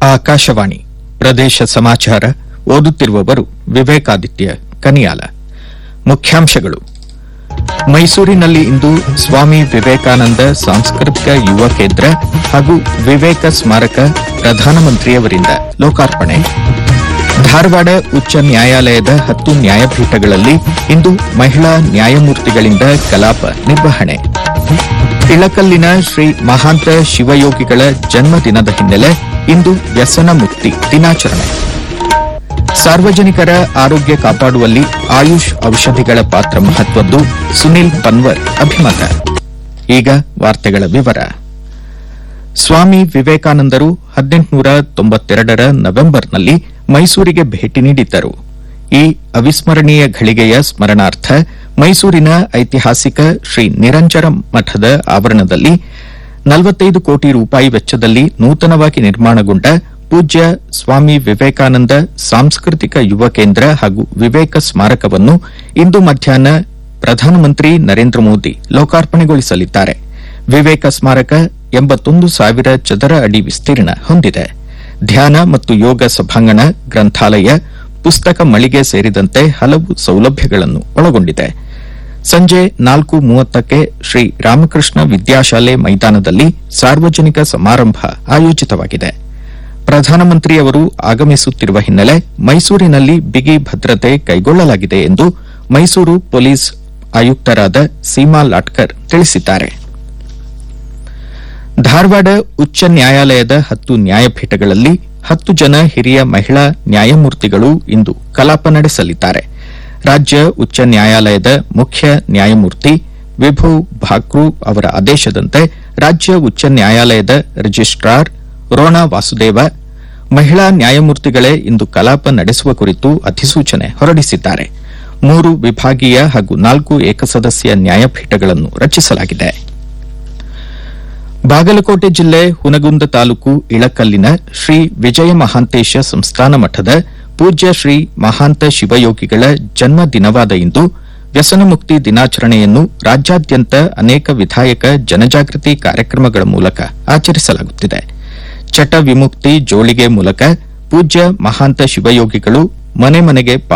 ಆಕಾಶವಾಣಿ ಪ್ರದೇಶ ಸಮಾಚಾರ ಓದುತ್ತಿರುವವರು ವಿವೇಕಾದಿತ್ಯ ಕನಿಯಾಲ ಮುಖ್ಯಾಂಶಗಳು ಮೈಸೂರಿನಲ್ಲಿ ಇಂದು ಸ್ವಾಮಿ ವಿವೇಕಾನಂದ ಸಾಂಸ್ಕೃತಿಕ ಯುವ ಕೇಂದ್ರ ಹಾಗೂ ವಿವೇಕ ಸ್ಮಾರಕ ಪ್ರಧಾನಮಂತ್ರಿಯವರಿಂದ ಲೋಕಾರ್ಪಣೆ ಧಾರವಾಡ ಉಚ್ಚ ನ್ಯಾಯಾಲಯದ ಹತ್ತು ನ್ಯಾಯಪೀಠಗಳಲ್ಲಿ ಇಂದು ಮಹಿಳಾ ನ್ಯಾಯಮೂರ್ತಿಗಳಿಂದ ಕಲಾಪ ನಿರ್ವಹಣೆ ಇಳಕಲ್ಲಿನ ಶ್ರೀ ಮಹಾಂತ ಶಿವಯೋಗಿಗಳ ಜನ್ಮದಿನದ ಹಿನ್ನೆಲೆ ಇಂದು ವ್ಯಸನ ಮುಕ್ತಿ ದಿನಾಚರಣೆ ಸಾರ್ವಜನಿಕರ ಆರೋಗ್ಯ ಕಾಪಾಡುವಲ್ಲಿ ಆಯುಷ್ ಔಷಧಿಗಳ ಪಾತ್ರ ಮಹತ್ವದ್ದು ಸುನಿಲ್ ಪನ್ವರ್ ಅಭಿಮತ ಈಗ ವಾರ್ತೆಗಳ ವಿವರ ಸ್ವಾಮಿ ವಿವೇಕಾನಂದರು ಹದಿನೆಂಟುನೂರ ತೊಂಬತ್ತೆರಡರ ನವೆಂಬರ್ನಲ್ಲಿ ಮೈಸೂರಿಗೆ ಭೇಟಿ ನೀಡಿದ್ದರು ಈ ಅವಿಸ್ಮರಣೀಯ ಘಳಿಗೆಯ ಸ್ಮರಣಾರ್ಥ ಮೈಸೂರಿನ ಐತಿಹಾಸಿಕ ಶ್ರೀ ನಿರಂಜನ ಮಠದ ಆವರಣದಲ್ಲಿ ನಲವತ್ತೈದು ಕೋಟಿ ರೂಪಾಯಿ ವೆಚ್ಚದಲ್ಲಿ ನೂತನವಾಗಿ ನಿರ್ಮಾಣಗೊಂಡ ಪೂಜ್ಯ ಸ್ವಾಮಿ ವಿವೇಕಾನಂದ ಸಾಂಸ್ಕೃತಿಕ ಯುವ ಕೇಂದ್ರ ಹಾಗೂ ವಿವೇಕ ಸ್ಮಾರಕವನ್ನು ಇಂದು ಮಧ್ಯಾಹ್ನ ಪ್ರಧಾನಮಂತ್ರಿ ನರೇಂದ್ರ ಮೋದಿ ಲೋಕಾರ್ಪಣೆಗೊಳಿಸಲಿದ್ದಾರೆ ವಿವೇಕ ಸ್ಮಾರಕ ಎಂಬತ್ತೊಂದು ಸಾವಿರ ಚದರ ಅಡಿ ವಿಸ್ತೀರ್ಣ ಹೊಂದಿದೆ ಧ್ಯಾನ ಮತ್ತು ಯೋಗ ಸಭಾಂಗಣ ಗ್ರಂಥಾಲಯ ಪುಸ್ತಕ ಮಳಿಗೆ ಸೇರಿದಂತೆ ಹಲವು ಸೌಲಭ್ಯಗಳನ್ನು ಒಳಗೊಂಡಿದೆ ಸಂಜೆ ನಾಲ್ಕು ಮೂವತ್ತಕ್ಕೆ ಶ್ರೀ ರಾಮಕೃಷ್ಣ ವಿದ್ಯಾಶಾಲೆ ಮೈದಾನದಲ್ಲಿ ಸಾರ್ವಜನಿಕ ಸಮಾರಂಭ ಆಯೋಜಿತವಾಗಿದೆ ಪ್ರಧಾನಮಂತ್ರಿಯವರು ಆಗಮಿಸುತ್ತಿರುವ ಹಿನ್ನೆಲೆ ಮೈಸೂರಿನಲ್ಲಿ ಬಿಗಿ ಭದ್ರತೆ ಕೈಗೊಳ್ಳಲಾಗಿದೆ ಎಂದು ಮೈಸೂರು ಪೊಲೀಸ್ ಆಯುಕ್ತರಾದ ಸೀಮಾ ಲಾಟ್ಕರ್ ತಿಳಿಸಿದ್ದಾರೆ ಧಾರವಾಡ ಉಚ್ಚ ನ್ಯಾಯಾಲಯದ ಹತ್ತು ನ್ಯಾಯಪೀಠಗಳಲ್ಲಿ ಹತ್ತು ಜನ ಹಿರಿಯ ಮಹಿಳಾ ನ್ಯಾಯಮೂರ್ತಿಗಳು ಇಂದು ಕಲಾಪ ನಡೆಸಲಿದ್ದಾರೆ ರಾಜ್ಯ ಉಚ್ಚ ನ್ಯಾಯಾಲಯದ ಮುಖ್ಯ ನ್ಯಾಯಮೂರ್ತಿ ವಿಭು ಭಾಕ್ರು ಅವರ ಆದೇಶದಂತೆ ರಾಜ್ಯ ಉಚ್ಚ ನ್ಯಾಯಾಲಯದ ರಿಜಿಸ್ಟ್ರಾರ್ ರೋಣಾ ವಾಸುದೇವ ಮಹಿಳಾ ನ್ಯಾಯಮೂರ್ತಿಗಳೇ ಇಂದು ಕಲಾಪ ನಡೆಸುವ ಕುರಿತು ಅಧಿಸೂಚನೆ ಹೊರಡಿಸಿದ್ದಾರೆ ಮೂರು ವಿಭಾಗೀಯ ಹಾಗೂ ನಾಲ್ಕು ಏಕಸದಸ್ಯ ನ್ಯಾಯಪೀಠಗಳನ್ನು ರಚಿಸಲಾಗಿದೆ ಬಾಗಲಕೋಟೆ ಜಿಲ್ಲೆ ಹುನಗುಂದ ತಾಲೂಕು ಇಳಕಲ್ಲಿನ ಶ್ರೀ ವಿಜಯ ಮಹಾಂತೇಶ ಸಂಸ್ಥಾನ ಮಠದ ಪೂಜ್ಯ ಶ್ರೀ ಮಹಾಂತ ಶಿವಯೋಗಿಗಳ ಜನ್ಮ ದಿನವಾದ ಇಂದು ವ್ಯಸನ ಮುಕ್ತಿ ದಿನಾಚರಣೆಯನ್ನು ರಾಜ್ಯಾದ್ಯಂತ ಅನೇಕ ವಿಧಾಯಕ ಜನಜಾಗೃತಿ ಕಾರ್ಯಕ್ರಮಗಳ ಮೂಲಕ ಆಚರಿಸಲಾಗುತ್ತಿದೆ ಚಟ ವಿಮುಕ್ತಿ ಜೋಳಿಗೆ ಮೂಲಕ ಪೂಜ್ಯ ಮಹಾಂತ ಶಿವಯೋಗಿಗಳು ಮನೆ ಮನೆಗೆ